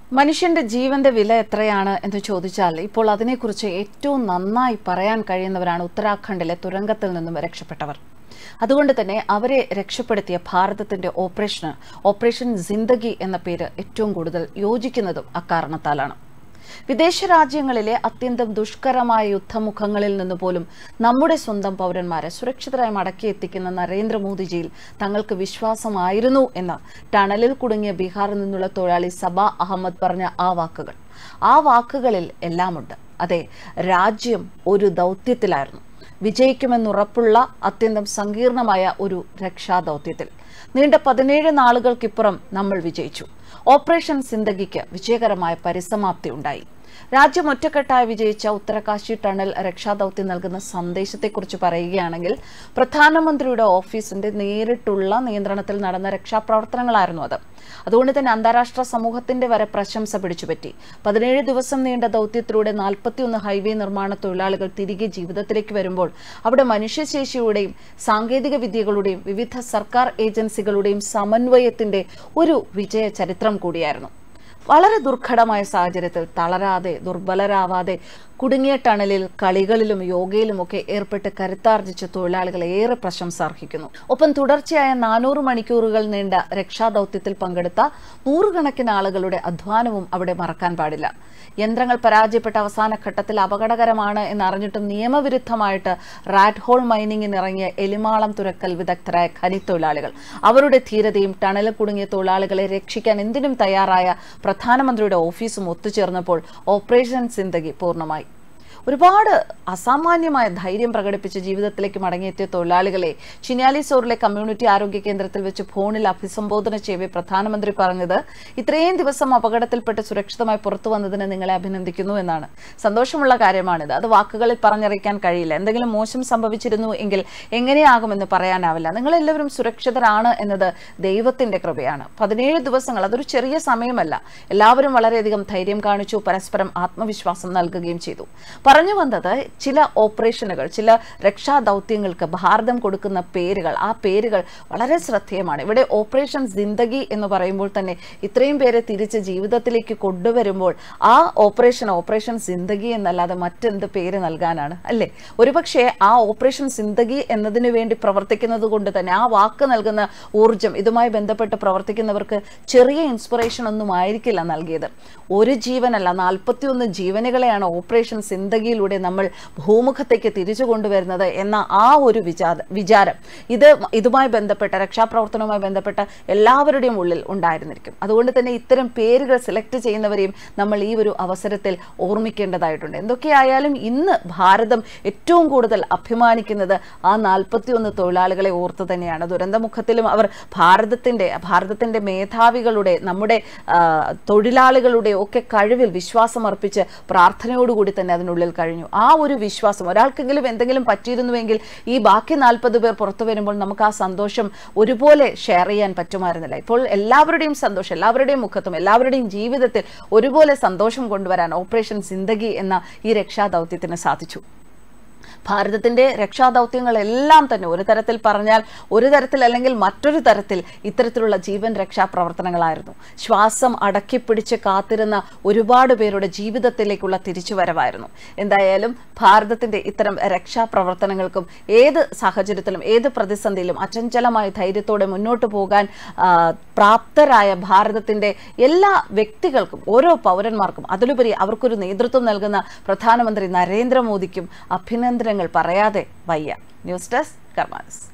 മനുഷ്യന്റെ ജീവന്റെ വില എത്രയാണ് എന്ന് ചോദിച്ചാൽ ഇപ്പോൾ അതിനെക്കുറിച്ച് ഏറ്റവും നന്നായി പറയാൻ കഴിയുന്നവരാണ് ഉത്തരാഖണ്ഡിലെ തുരങ്കത്തിൽ നിന്നും രക്ഷപ്പെട്ടവർ അതുകൊണ്ട് തന്നെ അവരെ രക്ഷപ്പെടുത്തിയ ഭാരതത്തിന്റെ ഓപ്പറേഷന് ഓപ്പറേഷൻ ജിന്ദഗി എന്ന പേര് ഏറ്റവും കൂടുതൽ യോജിക്കുന്നതും അക്കാരണത്താലാണ് വിദേശ രാജ്യങ്ങളിലെ അത്യന്തം ദുഷ്കരമായ യുദ്ധമുഖങ്ങളിൽ നിന്ന് പോലും നമ്മുടെ സ്വന്തം പൗരന്മാരെ സുരക്ഷിതരായി മടക്കിയെത്തിക്കുന്ന നരേന്ദ്രമോദിജിയിൽ തങ്ങൾക്ക് വിശ്വാസമായിരുന്നു എന്ന് ടണലിൽ കുടുങ്ങിയ ബീഹാറിൽ നിന്നുള്ള തൊഴിലാളി സബ അഹമ്മദ് പറഞ്ഞ ആ വാക്കുകൾ ആ വാക്കുകളിൽ എല്ലാമുണ്ട് അതെ രാജ്യം ഒരു ദൗത്യത്തിലായിരുന്നു വിജയിക്കുമെന്നുറപ്പുള്ള അത്യന്തം സങ്കീർണമായ ഒരു രക്ഷാദൗത്യത്തിൽ നീണ്ട പതിനേഴ് നാളുകൾക്കിപ്പുറം നമ്മൾ വിജയിച്ചു ഓപ്പറേഷൻ സിന്ദഗിക്ക് വിജയകരമായ പരിസമാപ്തി ഉണ്ടായി രാജ്യം ഒറ്റക്കെട്ടായി വിജയിച്ച ഉത്തരകാശി ടണൽ രക്ഷാദൌത്യം നൽകുന്ന സന്ദേശത്തെക്കുറിച്ച് പറയുകയാണെങ്കിൽ പ്രധാനമന്ത്രിയുടെ ഓഫീസിന്റെ നേരിട്ടുള്ള നിയന്ത്രണത്തിൽ നടന്ന രക്ഷാപ്രവർത്തനങ്ങളായിരുന്നു അത് അതുകൊണ്ട് തന്നെ അന്താരാഷ്ട്ര സമൂഹത്തിന്റെ വരെ പ്രശംസ പിടിച്ചുപറ്റി പതിനേഴ് ദിവസം നീണ്ട ദൗത്യത്തിലൂടെ നാൽപ്പത്തിയൊന്ന് ഹൈവേ നിർമ്മാണ തൊഴിലാളികൾ തിരികെ ജീവിതത്തിലേക്ക് വരുമ്പോൾ അവിടെ മനുഷ്യശേഷിയുടെയും സാങ്കേതിക വിദ്യകളുടെയും വിവിധ സർക്കാർ ഏജൻസികളുടെയും സമന്വയത്തിന്റെ ഒരു വിജയ ചരിത്രം കൂടിയായിരുന്നു വളരെ ദുർഘടമായ സാഹചര്യത്തിൽ തളരാതെ ദുർബലരാവാതെ കുടുങ്ങിയ ടണലിൽ കളികളിലും യോഗയിലുമൊക്കെ ഏർപ്പെട്ട് കരുത്താർജിച്ച തൊഴിലാളികളെ ഏറെ പ്രശംസ അർഹിക്കുന്നു ഒപ്പം തുടർച്ചയായ നാനൂറ് മണിക്കൂറുകൾ നീണ്ട രക്ഷാദൌത്യത്തിൽ പങ്കെടുത്ത നൂറുകണക്കിന് ആളുകളുടെ അധ്വാനവും അവിടെ മറക്കാൻ പാടില്ല യന്ത്രങ്ങൾ പരാജയപ്പെട്ട അവസാന ഘട്ടത്തിൽ അപകടകരമാണ് എന്നറിഞ്ഞിട്ടും നിയമവിരുദ്ധമായിട്ട് റാറ്റ് ഹോൾ മൈനിങ്ങിന് ഇറങ്ങിയ എലിമാളം തുരക്കൽ വിദഗ്ധരായ ഖനിത്തൊഴിലാളികൾ അവരുടെ ധീരതയും ടണലിൽ കുടുങ്ങിയ തൊഴിലാളികളെ രക്ഷിക്കാൻ എന്തിനും തയ്യാറായ പ്രധാനമന്ത്രിയുടെ ഓഫീസും ഒത്തുചേർന്നപ്പോൾ ഓപ്പറേഷൻ സിന്ദഗി പൂർണ്ണമായി ഒരുപാട് അസാമാന്യമായ ധൈര്യം പ്രകടിപ്പിച്ച് ജീവിതത്തിലേക്ക് മടങ്ങിയെത്തിയ തൊഴിലാളികളെ ചിന്യാലിസോറിലെ കമ്മ്യൂണിറ്റി ആരോഗ്യ കേന്ദ്രത്തിൽ വെച്ച് ഫോണിൽ അഭിസംബോധന ചെയ്യവേ പ്രധാനമന്ത്രി പറഞ്ഞത് ഇത്രയും ദിവസം അപകടത്തിൽപ്പെട്ട് സുരക്ഷിതമായി പുറത്തു വന്നതിന് നിങ്ങളെ അഭിനന്ദിക്കുന്നു എന്നാണ് സന്തോഷമുള്ള കാര്യമാണിത് അത് വാക്കുകളിൽ പറഞ്ഞറിയിക്കാൻ കഴിയില്ല എന്തെങ്കിലും മോശം സംഭവിച്ചിരുന്നു എങ്കിൽ എങ്ങനെയാകുമെന്ന് പറയാനാവില്ല നിങ്ങളെല്ലാവരും സുരക്ഷിതരാണ് എന്നത് ദൈവത്തിന്റെ കൃപയാണ് പതിനേഴ് ദിവസങ്ങൾ അതൊരു ചെറിയ സമയമല്ല എല്ലാവരും വളരെയധികം ധൈര്യം കാണിച്ചു പരസ്പരം ആത്മവിശ്വാസം നൽകുകയും ചെയ്തു പറഞ്ഞു വന്നത് ചില ഓപ്പറേഷനുകൾ ചില രക്ഷാദൗത്യങ്ങൾക്ക് ഭാരതം കൊടുക്കുന്ന പേരുകൾ ആ പേരുകൾ വളരെ ശ്രദ്ധേയമാണ് ഇവിടെ ഓപ്പറേഷൻ ജിന്ദഗി എന്ന് പറയുമ്പോൾ തന്നെ ഇത്രയും പേരെ തിരിച്ച് ജീവിതത്തിലേക്ക് കൊണ്ടുവരുമ്പോൾ ആ ഓപ്പറേഷൻ ഓപ്പറേഷൻ ജിന്ദഗി എന്നല്ലാതെ മറ്റെന്ത് പേര് നൽകാനാണ് അല്ലേ ഒരുപക്ഷെ ആ ഓപ്പറേഷൻ ജിന്ദഗി എന്നതിന് വേണ്ടി പ്രവർത്തിക്കുന്നത് കൊണ്ട് തന്നെ ആ വാക്ക് നൽകുന്ന ഊർജം ഇതുമായി ബന്ധപ്പെട്ട് പ്രവർത്തിക്കുന്നവർക്ക് ചെറിയ ഇൻസ്പിറേഷൻ ഒന്നും ആയിരിക്കില്ല നൽകിയത് ഒരു ജീവനല്ല നാൽപ്പത്തിയൊന്ന് ജീവനുകളെയാണ് ഓപ്പറേഷൻ സിന്ദഗിയിലൂടെ നമ്മൾ ഭൂമുഖത്തേക്ക് തിരിച്ചു കൊണ്ടുവരുന്നത് എന്ന ആ ഒരു വിചാര വിചാരം ഇത് ഇതുമായി ബന്ധപ്പെട്ട രക്ഷാപ്രവർത്തനവുമായി ബന്ധപ്പെട്ട എല്ലാവരുടെയും ഉള്ളിൽ ഉണ്ടായിരുന്നിരിക്കും അതുകൊണ്ട് തന്നെ ഇത്തരം പേരുകൾ സെലക്ട് ചെയ്യുന്നവരെയും നമ്മൾ ഈ ഒരു അവസരത്തിൽ ഓർമ്മിക്കേണ്ടതായിട്ടുണ്ട് എന്തൊക്കെയായാലും ഇന്ന് ഭാരതം ഏറ്റവും കൂടുതൽ അഭിമാനിക്കുന്നത് ആ നാൽപ്പത്തിയൊന്ന് തൊഴിലാളികളെ ഓർത്ത് തന്നെയാണ് ദുരന്തമുഖത്തിലും അവർ ഭാരതത്തിന്റെ ഭാരതത്തിന്റെ മേധാവികളുടെ നമ്മുടെ ആ, തൊഴിലാളികളുടെ ഒക്കെ കഴിവിൽ വിശ്വാസം അർപ്പിച്ച് പ്രാർത്ഥനയോടുകൂടി തന്നെ അതിനുള്ളിൽ കഴിഞ്ഞു ആ ഒരു വിശ്വാസം ഒരാൾക്കെങ്കിലും എന്തെങ്കിലും പറ്റിയിരുന്നുവെങ്കിൽ ഈ ബാക്കി നാൽപ്പത് പേർ പുറത്തു വരുമ്പോൾ നമുക്ക് ആ സന്തോഷം ഒരുപോലെ ഷെയർ ചെയ്യാൻ പറ്റുമായിരുന്നില്ല ഇപ്പോൾ എല്ലാവരുടെയും സന്തോഷം എല്ലാവരുടെയും മുഖത്തും എല്ലാവരുടെയും ജീവിതത്തിൽ ഒരുപോലെ സന്തോഷം കൊണ്ടുവരാൻ ഓപ്പറേഷൻ സിന്ദഗി എന്ന ഈ രക്ഷാദൗത്യത്തിന് സാധിച്ചു ഭാരതത്തിന്റെ രക്ഷാദൗത്യങ്ങളെല്ലാം തന്നെ ഒരു തരത്തിൽ പറഞ്ഞാൽ ഒരു തരത്തിൽ അല്ലെങ്കിൽ മറ്റൊരു തരത്തിൽ ഇത്തരത്തിലുള്ള ജീവൻ രക്ഷാ പ്രവർത്തനങ്ങളായിരുന്നു ശ്വാസം അടക്കിപ്പിടിച്ച് കാത്തിരുന്ന ഒരുപാട് പേരുടെ ജീവിതത്തിലേക്കുള്ള തിരിച്ചുവരവായിരുന്നു എന്തായാലും ഭാരതത്തിന്റെ ഇത്തരം രക്ഷാ പ്രവർത്തനങ്ങൾക്കും ഏത് സാഹചര്യത്തിലും ഏത് പ്രതിസന്ധിയിലും അചഞ്ചലമായ ധൈര്യത്തോടെ മുന്നോട്ട് പോകാൻ ആ, പ്രാപ്തരായ ഭാരതത്തിന്റെ എല്ലാ വ്യക്തികൾക്കും ഓരോ പൗരന്മാർക്കും അതിലുപരി അവർക്കൊരു നേതൃത്വം നൽകുന്ന പ്രധാനമന്ത്രി നരേന്ദ്രമോദിക്കും അഭിനന്ദനങ്ങൾ പറയാതെ വയ്യ ന്യൂസ് ഡെസ്ക് കർമാനസ്